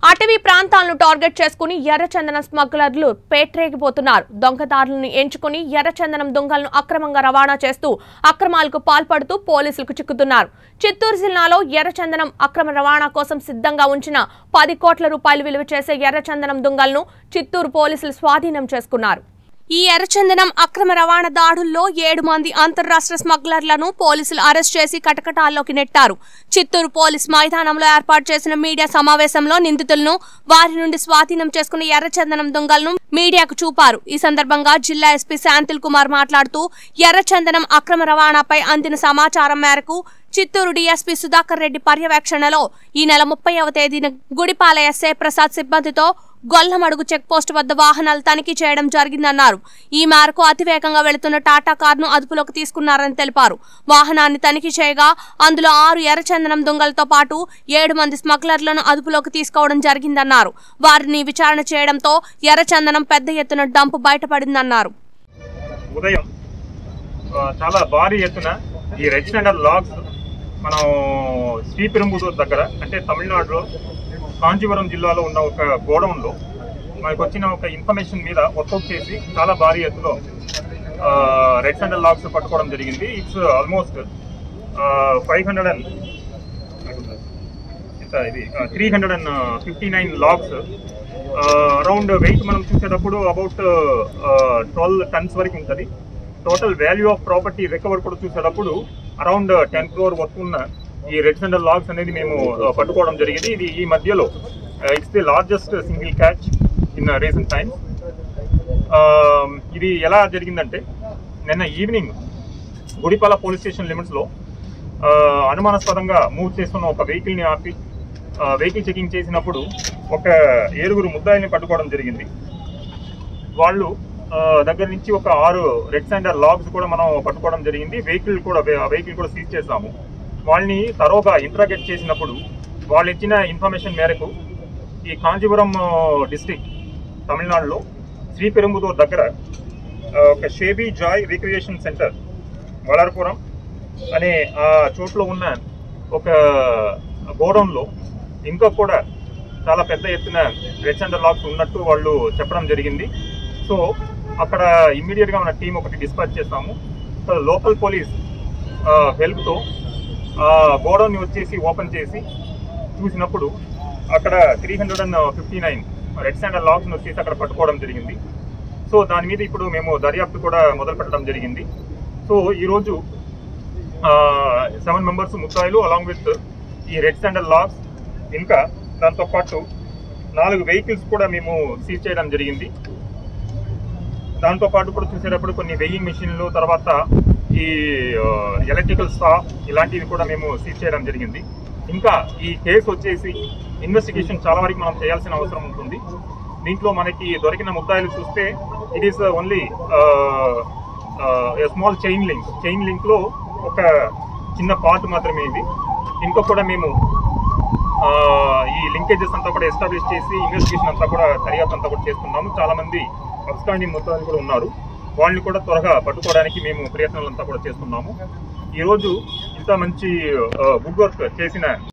అటవీ ప్రాంతాలను టార్గెట్ చేసుకుని ఎర్రచందనం స్మగ్లర్లు పేట్రేగిపోతున్నారు దొంగదారులను ఎంచుకుని ఎర్రచందనం దొంగలను అక్రమంగా రవాణా చేస్తూ అక్రమాలకు పాల్పడుతూ పోలీసులకు చిక్కుతున్నారు చిత్తూరు జిల్లాలో ఎర్రచందనం అక్రమ రవాణా కోసం సిద్ధంగా ఉంచిన పది కోట్ల రూపాయలు విలువ చేసే ఎర్రచందనం దొంగలను చిత్తూరు పోలీసులు స్వాధీనం చేసుకున్నారు ఈ ఎర్రచందనం అక్రమ రవాణా దాడుల్లో ఏడు మంది అంతర్రాష్ట్ర స్మగ్లర్లను పోలీసులు అరెస్ట్ చేసి కటకటాల్లోకి నెట్టారు చిత్తూరు పోలీస్ మైదానంలో ఏర్పాటు చేసిన మీడియా సమావేశంలో నిందితులను వారి నుండి స్వాధీనం చేసుకున్న ఎర్రచందనం దొంగలను మీడియాకు చూపారు ఈ సందర్భంగా జిల్లా ఎస్పీ శాంతిల్ కుమార్ మాట్లాడుతూ ఎర్రచందనం అక్రమ రవాణాపై అందిన సమాచారం మేరకు చిత్తూరు డీఎస్పీ సుధాకర్ రెడ్డి పర్యవేక్షణలో ఈ నెల ముప్పైవ తేదీన గుడిపాల ఎస్ఐ ప్రసాద్ సిబ్బందితో గొల్లమడుగు చెక్ పోస్ట్ వద్ద వాహనాలు తనిఖీ చేయడం జరిగిందన్నారు ఈ మేరకు అతివేగంగా వెళుతున్న టాటా కారును అదుపులోకి తీసుకున్నారని తెలిపారు వాహనాన్ని తనిఖీ చేయగా అందులో ఆరు ఎర్రచందనం దొంగలతో పాటు ఏడు మంది స్మగ్లర్లను అదుపులోకి తీసుకోవడం జరిగిందన్నారు వారిని విచారణ చేయడంతో ఎర్రచందనం పెద్ద ఎత్తున డంపు బయటపడిందన్నారు ఉదయం ఆ, చాలా భారీ ఎత్తున ఈ రెడ్ స్టాండర్డ్ లాగ్స్ మనం శ్రీపెరుంబుదూర్ దగ్గర అంటే తమిళనాడులో కాంచీపురం జిల్లాలో ఉన్న ఒక గోడౌన్లో మనకు వచ్చిన ఒక ఇన్ఫర్మేషన్ మీద వర్కౌట్ చేసి చాలా భారీ ఎత్తులో రెడ్ స్టాండర్డ్ లాగ్స్ పట్టుకోవడం జరిగింది it's almost five hundred and ఇది three hundred and fifty nine logs around weight మనం చూసేటప్పుడు అబౌట్ ట్వెల్వ్ టన్స్ వరకు ఉంటుంది total value of property recover కూడా చూసేటప్పుడు అరౌండ్ టెన్ క్రోర్ వర్త్ ఉన్న ఈ రెడ్ సెండర్ లాగ్స్ అనేది మేము uh, పట్టుకోవడం జరిగింది ఇది ఈ మధ్యలో it's the largest single catch in recent times ఇది ఎలా జరిగిందంటే నిన్న ఈవినింగ్ గుడిపాల పోలీస్ స్టేషన్ లిమిట్స్లో అనుమానాస్పదంగా మూవ్ చేస్తున్న ఒక వెహికల్ని ఆపి వెహికల్ చెకింగ్ చేసినప్పుడు ఒక ఏడుగురు ముద్దాయిల్ని పట్టుకోవడం జరిగింది వాళ్ళు ఆ, దగ్గర నుంచి ఒక ఆరు రెడ్ శాండర్ లాగ్స్ కూడా మనం పట్టుకోవడం జరిగింది వెహికల్ కూడా వెహికల్ కూడా సీజ్ చేసాము వాళ్ళని తరోగా ఇంట్రాగేట్ చేసినప్పుడు వాళ్ళు ఇచ్చిన ఇన్ఫర్మేషన్ మేరకు ఈ కాంచీపురం డిస్టిక్ తమిళనాడులో శ్రీపెరుంబుదూర్ దగ్గర ఆ, ఒక షేబీ జాయ్ రిక్రియేషన్ సెంటర్ వలరపురం అనే ఆ చోట్లో ఉన్న ఒక గోడౌన్లో ఇంకా కూడా చాలా పెద్ద ఎత్తున రెడ్ సెంటర్ లాక్స్ ఉన్నట్టు వాళ్ళు చెప్పడం జరిగింది సో అక్కడ ఇమ్మీడియట్గా మన టీం ఒకటి డిస్పాచ్ చేస్తాము సో లోకల్ పోలీస్ హెల్ప్తో గోడౌన్ని వచ్చేసి ఓపెన్ చేసి చూసినప్పుడు అక్కడ three hundred and fifty nine red standard లాక్స్ని వచ్చేసి అక్కడ పట్టుకోవడం జరిగింది సో దాని మీద ఇప్పుడు మేము దర్యాప్తు కూడా మొదలు పెట్టడం జరిగింది సో ఈరోజు సెవెన్ మెంబర్స్ ముద్దాయిలు అలాంగ్ విత్ ఈ రెడ్ స్టాండర్డ్ లాక్స్ ఇంకా దాంతో పాటు నాలుగు వెహికల్స్ కూడా మేము సీజ్ చేయడం జరిగింది దాంతో పాటు కూడా చూసేటప్పుడు కొన్ని వెయ్యింగ్ మిషన్లు తర్వాత ఈ ఎలక్ట్రికల్ స్టా ఇలాంటివి కూడా మేము సీజ్ చేయడం జరిగింది ఇంకా ఈ కేసు వచ్చేసి ఇన్వెస్టిగేషన్ చాలా వరకు మనం చేయాల్సిన అవసరం ఉంటుంది దీంట్లో మనకి దొరికిన ముద్దాయిలు చూస్తే it is only small chain link chain లింక్లో ఒక చిన్న పార్ట్ మాత్రమే ఇది ఇంకా కూడా మేము ఆ, ఈ లింకేజెస్ అంతా కూడా ఎస్టాబ్లిష్ చేసి ఇన్వెస్టిగేషన్ అంతా కూడా దర్యాప్తు అంతా కూడా చేస్తున్నాము చాలా మంది అబ్స్కాండింగ్ మొత్తాలు కూడా ఉన్నారు వాళ్ళని కూడా త్వరగా పట్టుకోవడానికి మేము ప్రయత్నాలు అంతా కూడా చేస్తున్నాము ఈరోజు ఇంత మంచి గుడ్ వర్క్ చేసిన